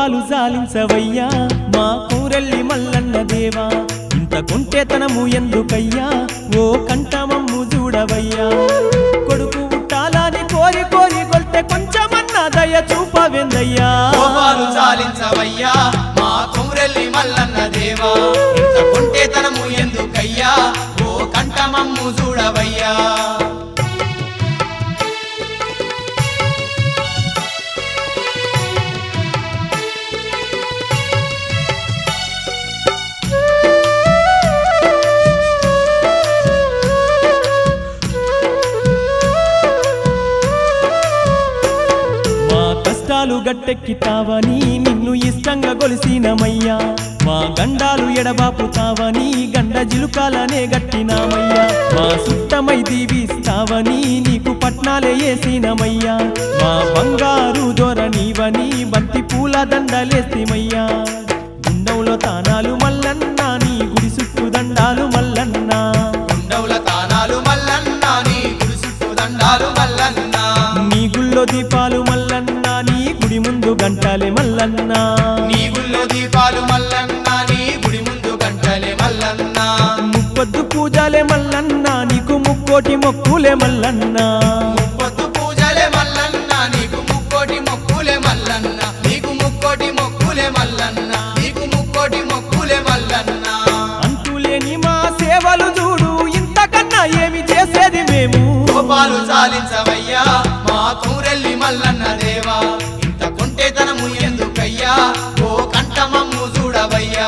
కోపాలు జాలించవయ్యా మా కూరెల్లి మల్లన్న దేవా ఇంత కొంటేతనము ఎందుకయ్యా ఓ కంఠమమ్ము చూడవయ్యా కొడుకు ఉట్టాలని కోరి కోరి కొల్తే కొంచెమన్నా దయ చూపవెందయ్యా కోపాలు చాలించవయ్యా మా కొమురెల్లి మల్లన్న దేవా ఇంత కొంటేతనము ఎందుకయ్యా ఓ కంఠమమ్ము చూడవయ్యా మా కష్టాలు గట్టెక్కితావని నిన్ను ఇష్టంగా గొలిసినమయ్యా మా గండాలు ఎడబాపుతావని గండ జిలుకాలనే గట్టినామయ్యా మా సుట్టమై దీవిస్తావని నీకు పట్నాలే వేసినమయ్యా మా బంగారు దొర నీవని బంతి పూల దండలేస్తిమయ్యా గుండంలో తానాలు మల్లన్న నీ గుడి చుట్టూ దండాలు మల్లన్న గుండవుల తానాలు మల్లన్న నీ గుడి చుట్టూ దండాలు మల్లన్న నీ గుళ్ళో దీపాలు మల్లన్న నీ గుడి ముందు గంటాలే మల్లన్న నీ గుళ్ళో దీపాలు మల్లన్న నీ గుడి ముందు గంటలే మల్లన్న ముప్పొద్దు పూజలే మల్లన్న నీకు ముక్కోటి మొక్కులే మల్లన్న ముప్పొద్దు పూజలే మల్లన్న నీకు ముక్కోటి మొక్కులే మల్లన్న నీకు ముక్కోటి మొక్కులే మల్లన్న నీకు ముక్కోటి మొక్కులే మల్లన్న అంతులేని మా సేవలు చూడు ఇంతకన్నా ఏమి చేసేది మేము కోపాలు చాలించవయ్యా మా కూరెల్లి మల్లన్న దేవా ఇంత కొంటేతనము ఎందుకయ్యా ఓ కంఠమమ్ము చూడవయ్యా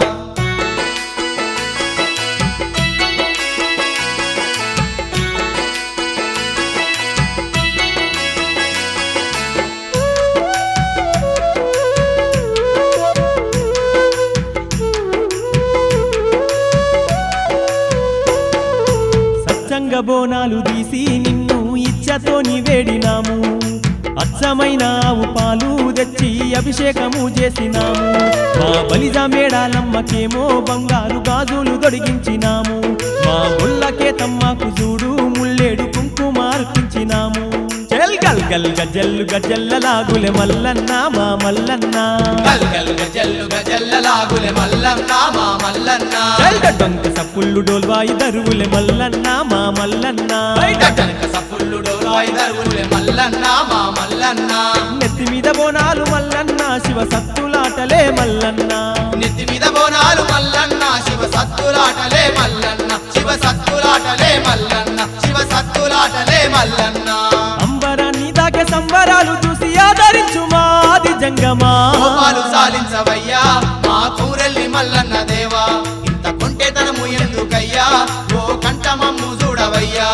సత్సంగ బోనాలు తీసి నిన్ను ఇచ్చతోని వేడినాము అచ్చమైన ఆవు పాలు తెచ్చి అభిషేకము చేసినాము మా బలిజ మేడాలమ్మకేమో బంగారు గాజులు దొడిగించినాము మా ఒళ్ళకే తమ్మకు చూడు ముల్లేడు కుంకుమార్పించినాము చెల్ గల్ గల్ గజల్లు గజల్లలాగులే మల్లన్న మా మల్లన్న గల్ గల్ గజల్లు గజల్లలాగులే మల్లన్న మా మల్లన్న చెల్ డొంక సప్పుళ్ళు డోల్వాయి దరువులే మల్లన్న మా మల్లన్న గజనక సఫుల్లు డోలాయి దరువులే మల్లన్న మా మల్లన్న నెత్తి మీద బోనాలు మల్లన్న శివ సత్తులాటలే మల్లన్న నెత్తి మీద బోనాలు మల్లన్న శివ సత్తులాటలే మల్లన్న శివ సత్తులాటలే మల్లన్న శివ సత్తులాటలే మల్లన్న అంబరాన్ని దాకే సంబరాలు చూసి ఆదరించు మాది జంగమా కోపాలు సాలించవయ్యా మా కూరెల్లి మల్లన్న దేవా ఇంత కొంటేతనము ఎందుకయ్యా ఓ కంఠమమ్ము చూడవయ్యా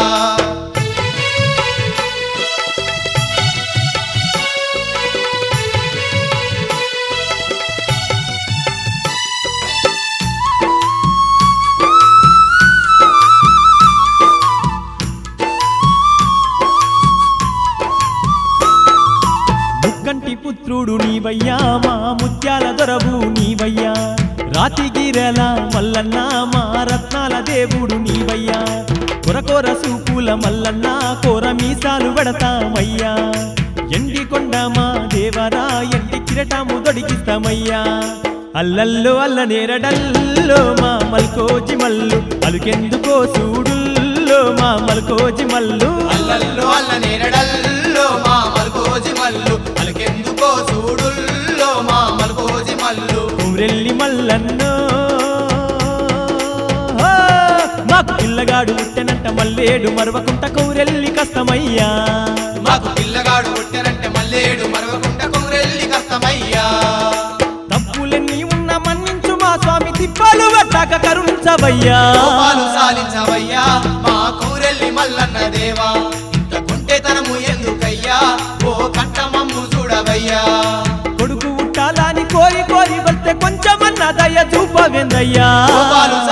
ముక్కంటి పుత్రుడు నీవయ్యా మా ముత్యాల దొరవు నీవయ్యా రాతిగిరల మల్లన్న మా రత్నాల దేవుడు నీవయ్యా కొరకొర సూపుల మల్లన్న కోర మీసాలు పెడతామయ్యా ఎండి కొండ మా దేవరా ఎండి కిరటము దొడికిస్తామయ్యా అల్లల్లో అల్ల నేరడల్లో మా మల్కోజి మల్లు అలుకెందుకో సూడుల్లో మా మల్కోజి మల్లు అల్లల్లో అల్ల నేరడల్లో మా మల్కోజి మల్లు అలకెందుకో చూడుల్లో మా మల్కోజి మల్లు ఊరెల్లి మల్లన్నో ఆ, మాకు పిల్లగాడు పుట్టెనంట మల్లేడు మరవకుంట కౌరెల్లి కష్టమయ్యా మాకు పిల్లగాడు పుట్టినంటే మల్లేడు మరవకుంట కొమ్రెల్లి కష్టమయ్యా తప్పులన్నీ ఉన్న మన్నించు మా స్వామి తిప్పాలు పట్టాక కరుణించవయ్యా కోపాలు సాలించవయ్యా మా కూరెల్లి మల్లన్న దేవా ఇంత కొంటేతనము ఎందుకయ్యా ఓ కంఠమమ్ము చూడవయ్యా కొడుకు ఉట్టాలని కోరి కోరి వస్తే కొంచెమన్నా దయ చూపవేందయ్యా కోపాలు